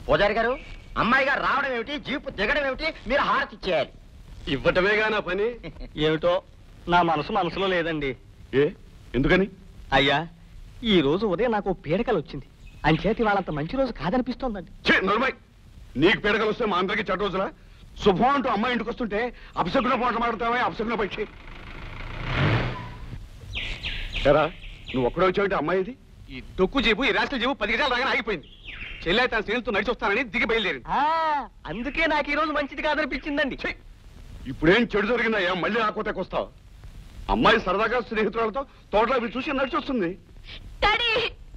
పూజారి గారు అమ్మాయి గారు రావడం ఏమిటి జీపు దిగడం ఏమిటి మీరు హారతి ఇచ్చేయాలి ఇవ్వటమేగా నా పని ఏమిటో నా మనసు మనసులో లేదండి ఏ ఎందుకని అయ్యా ఈ రోజు ఉదయం నాకు ఓ పీడకలు వచ్చింది అంచేతి వాళ్ళంత మంచి రోజు కాదనిపిస్తోందండి ఛే నర్మయ్ నీకు పీడకలు వస్తే మా అందరికి చెడ్డ రోజులా శుభం అంటూ అమ్మాయి ఇంటికి వస్తుంటే అపశకున పాట మాడతావే అపశకున పక్షి ఎరా నువ్వు ఒక్కడే వచ్చావంటే అమ్మాయిది ఈ డొక్కు జీపు ఈ రాష్ట్ర జీపు పది గజాలు రాగానే ఆగిపోయింది చెల్లె తన స్నేహితులతో నడిచి వస్తానని దిగి బయలుదేరింది ఆ, అందుకే నాకు ఈ రోజు మంచిది కాదనిపించిందండి ఛీ! ఇప్పుడేం చెడు జరిగిందయ్యా మళ్ళీ ఆ కోతకు వస్తావు అమ్మాయి సరదాగా స్నేహితురాలతో తోటలో అవి చూసి నడిచి వస్తుంది డాడీ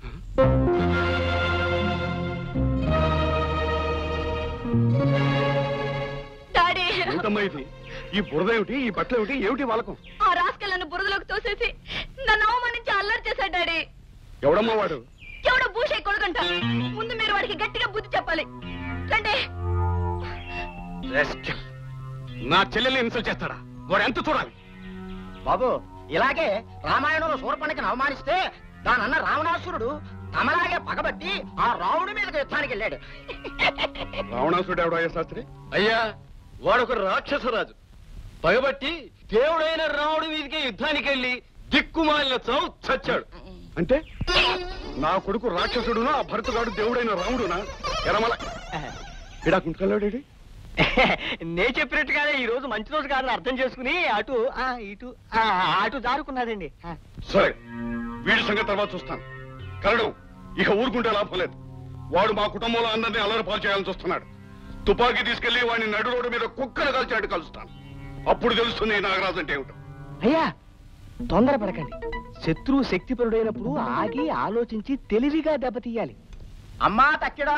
డాడీ ఏమిటమ్మా ఇది ఈ బురద ఏమిటి ఈ బట్టలు ఏమిటి ఏమిటి వాళ్ళకం ఆ రాస్కల్ నన్ను బురదలోకి తోసేసి నన్ను అవమానించి అల్లరి చేశాడు డాడీ ఎవడమ్మా వాడు ఎవడో భూషే కొడుకంట ముందు మీరు వాడికి గట్టిగా బుద్ధి చెప్పాలి రండి Rascal. నా చెల్లెల్ని ఇన్సల్ట్ చేస్తాడా వాడు ఎంత చూడాలి బాబు ఇలాగే రామాయణంలో శూర్పణికి అవమానిస్తే దానన్న రావణాసురుడు తమలాగే పగబట్టి ఆ రావణుడి మీదకి యుద్ధానికి వెళ్ళాడు రావణాసుడు ఎవడయ్యా శాస్త్రి అయ్యా వాడొక రాక్షసరాజు పగబట్టి దేవుడైన రాముడి మీదకి యుద్ధానికి వెళ్ళి దిక్కుమాలిన చావు చచ్చాడు అంటే నా కొడుకు రాక్షసుడునా ఆ భరతుగాడు దేవుడైన రాముడునా ఎరమల ఇడా కుంటుకెళ్ళాడేడి నే చెప్పినట్టుగానే ఈ రోజు మంచి రోజు కాదని అర్థం చేసుకుని అటు ఆ ఇటు ఆ, అటు జారుకున్నాదండి ఆ. సరే వీడి సంగతి తర్వాత చూస్తాను కరడం ఇక ఊరుకుంటే లాభం లేదు వాడు మా కుటుంబంలో అందరినీ అల్లరి పాలు చేయాలని చూస్తున్నాడు తుపాకీ తీసుకెళ్లి వాడిని నడు రోడ్డు మీద కుక్కను కలిచినట్టు కలుస్తాను అప్పుడు తెలుస్తుంది ఈ నాగరాజు అంటే ఏమిటో అయ్యా తొందరపడకండి శత్రువు శక్తిపరుడైనప్పుడు ఆగి ఆలోచించి తెలివిగా దెబ్బతీయాలి అమ్మా తక్కిడా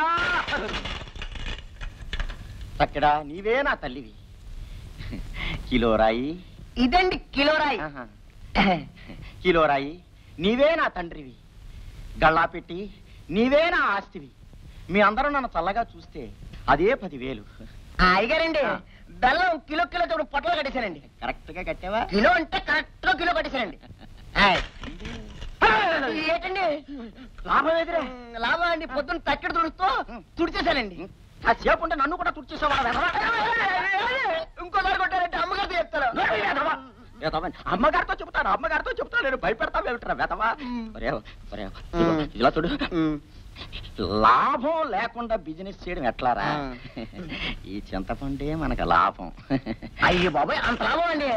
తక్కిడా నీవే నా తల్లివి కిలో రాయి ఇదండి కిలో రాయి ఆహా. కిలో రాయి నీవే నా తండ్రివి గళ్ళా పెట్టి నీవే నా ఆస్తివి మీ అందరూ నన్ను చల్లగా చూస్తే అదే పదివేలు అయ్యగారండి ఆ. బెల్లం కిలో కిలో చూడు పొట్టలు కట్టేశానండి కరెక్ట్ గా కట్టావా కిలో అంటే కరెక్ట్ గా కిలో కట్టేశానండి ఏంటండి లాభం ఎదురా లాభం అండి పొద్దున్న తక్కిడి తుడుస్తూ తుడిచేశానండి ఆ సేపు ఉంటే నన్ను కూడా తుడిచేసావా ఇంకోసారి కొట్టారంటే అమ్మగారితో చెప్తారు అమ్మగారితో చెప్తాను అమ్మగారితో చెప్తాను నేను భయపెడతావు ఏమిట్రా వెతవా ఒరే, ఒరే, ఇదిగో, ఇలా చూడు లాభం లేకుండా బిజినెస్ చేయడం ఎట్లారా ఈ చింతపండే మనకు లాభం అయ్యో బాబాయ్ అంత లాభం అండి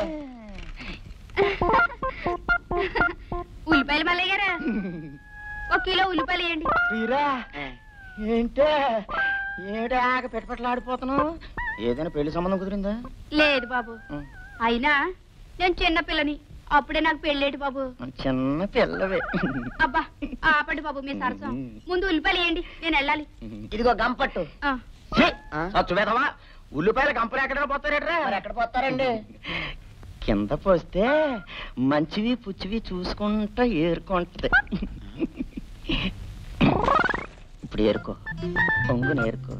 ఉల్లిపాయలు మల్లయ్య గారా ఒక కిలో ఉల్లిపాయలు వేయండి వీరా ఏంటే ఏడా పెట్టపెట్టలాడిపోతున్నావు ఏదైనా పెళ్లి సంబంధం కుదిరిందా లేదు బాబు అయినా నేను చిన్న పిల్లని అప్పుడే నాకు పెళ్ళేటి బాబు చిన్న పిల్లవే అబ్బా ఆపండి బాబు మీ సరసం ముందు ఉల్లిపాయలు వేయండి నేను వెళ్ళాలి ఇదిగో గంపట్టు ఆ, సచ్చు వేదవా ఉల్లిపాయల కంపెనీ ఎక్కడ పోతారేట్రా మరి ఎక్కడ పోతారండి కింద పోస్తే మంచివి పుచ్చివి చూసుకుంటా ఏరుకుంటది ఇప్పుడు ఏరుకో పొంగుని ఏరుకో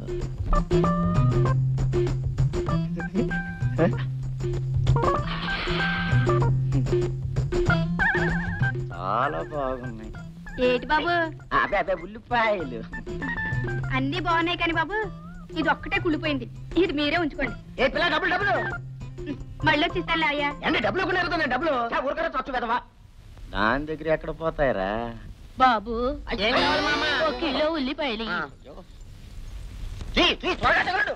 చాలా బాగున్నాయి ఏటి బాబు అదే అదే ఉల్లిపాయలు అన్ని బాగున్నాయి కానీ బాబు ఇది ఒక్కటే కుళ్ళిపోయింది ఇది మీరే ఉంచుకోండి ఏ పిల్ల డబ్బులు డబ్బులు మళ్ళీ వచ్చిస్తాను అయ్యా అంటే డబ్బులు కొనేరుతుంది డబ్బులు ఊరికనే చచ్చు వేదవా దాని దగ్గర ఎక్కడ పోతాయరా బాబు ఏం కావాలి మామ ఒక కిలో ఉల్లిపాయలు ఆ. తీ, తీ, త్వరగా తగలడు.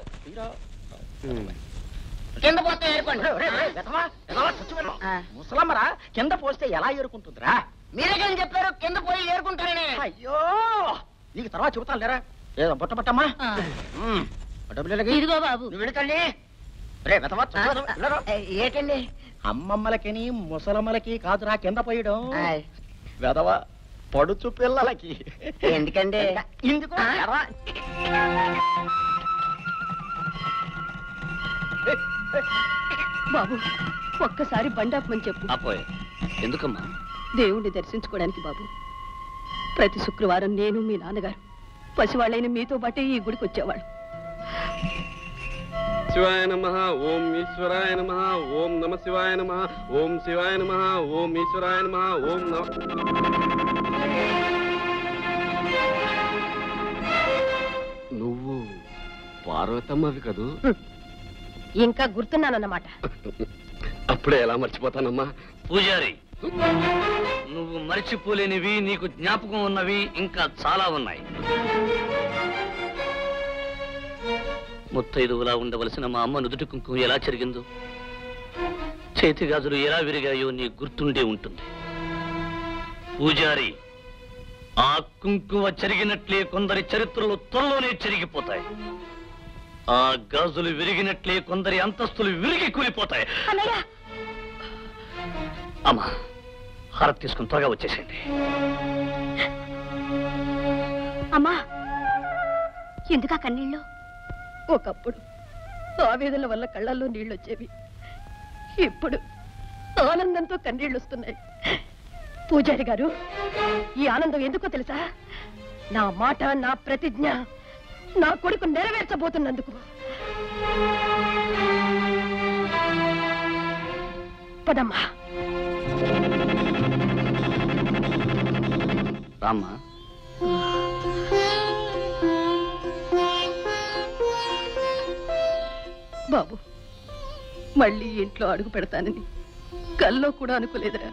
కింద పోతే ఏరుకోండి ఆ. ముసలమ్మరా కింద పోస్తే ఎలా ఏరుకుంటుందిరా మీరే కానీ చెప్పారు కింద పోయి ఏరుకుంటారని అయ్యో నీకు తర్వాత చెబుతాను లేరా ఏదో బుట్ట బట్టమ్మా ఆ, ఉమ్, ఆ డబ్బులు ఎలాగే? ఇదిగో బాబు నువ్వు వెళుతండి రే, వెధవా, చచ్చు వెధవా, వెళ్ళరా. ఏటండి అమ్మమ్మలకిని ముసలమ్మలకి కాదురా కింద పోయడం ఆయ్. వెదవా పడుచు పిల్లలకి ఎందుకండి ఇందుకు ఆ? ఎర్రా. బాబు ఒక్కసారి బండాపమని చెప్పు అపోయే ఎందుకమ్మా దేవుణ్ణి దర్శించుకోవడానికి బాబు ప్రతి శుక్రవారం నేను మీ నాన్నగారు పసివాళ్ళైన మీతో పాటే ఈ గుడికి వచ్చేవాళ్ళు శివాయ నమ ఓం ఈశ్వరాయ నమ ఓం నమ శివాయ నమ ఓం శివాయ నమ ఓం ఈశ్వరాయ నమ ఓం నమ నువ్వు నువ్వు పార్వతమ్మవి కదూ ఇంకా గుర్తున్నానన్నమాట అప్పుడే ఎలా మర్చిపోతానమ్మా పూజారి నువ్వు మరిచిపోలేనివి నీకు జ్ఞాపకం ఉన్నవి ఇంకా చాలా ఉన్నాయి ముత్తైదువులా ఉండవలసిన మా అమ్మ నుదుటి కుంకుమ ఎలా చెరిగిందో చేతి గాజులు ఎలా విరిగాయో నీ గుర్తుండే ఉంటుంది పూజారి ఆ కుంకుమ చెరిగినట్లే కొందరి చరిత్రలు త్వరలోనే చెరిగిపోతాయి ఆ గాజులు విరిగినట్లే కొందరి అంతస్తులు విరిగి కూలిపోతాయి అన్నయ్య అమ్మా హారతి తీసుకుని త్వరగా వచ్చేసేయండి అమ్మా ఎందుకా కన్నీళ్ళు ఒకప్పుడు ఆవేదన వల్ల కళ్ళల్లో నీళ్ళు వచ్చేవి ఇప్పుడు ఆనందంతో కన్నీళ్ళు వస్తున్నాయి పూజారి గారు ఈ ఆనందం ఎందుకో తెలుసా నా మాట నా ప్రతిజ్ఞ నా కొడుకు నెరవేర్చబోతున్నందుకు పదమ్మా రామ్మా బాబు మళ్ళీ ఇంట్లో అడుగు పెడతానని కల్లో కూడా అనుకోలేదురా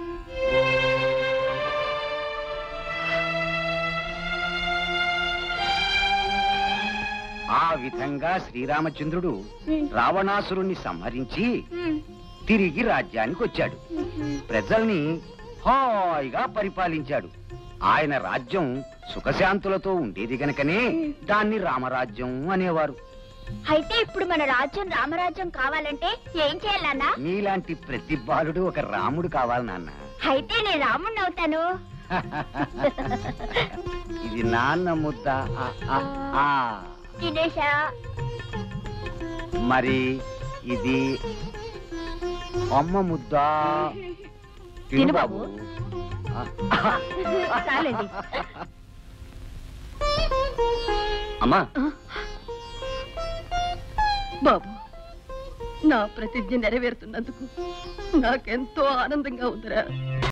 ఆ విధంగా శ్రీరామచంద్రుడు రావణాసురుణ్ణి సంహరించి తిరిగి రాజ్యానికి వచ్చాడు ప్రజల్ని హాయిగా పరిపాలించాడు ఆయన రాజ్యం సుఖశాంతులతో ఉండేది గనకనే దాన్ని రామరాజ్యం అనేవారు అయితే ఇప్పుడు మన రాజ్యం రామరాజ్యం కావాలంటే ఏం చేయాలన్నా నీలాంటి ప్రతి బాలుడు ఒక రాముడు కావాలి నాన్న అయితే నేను రాముణ్ణి అవుతాను ఇది నాన్న ముద్ద ఆ, ఆ, ఆ. తినేసా మరి ఇది అమ్మ ముద్ద తిను బాబు చాలండి అమ్మా బాబు నా ప్రతిజ్ఞ నెరవేరుతున్నందుకు నాకెంతో ఆనందంగా ఉందిరా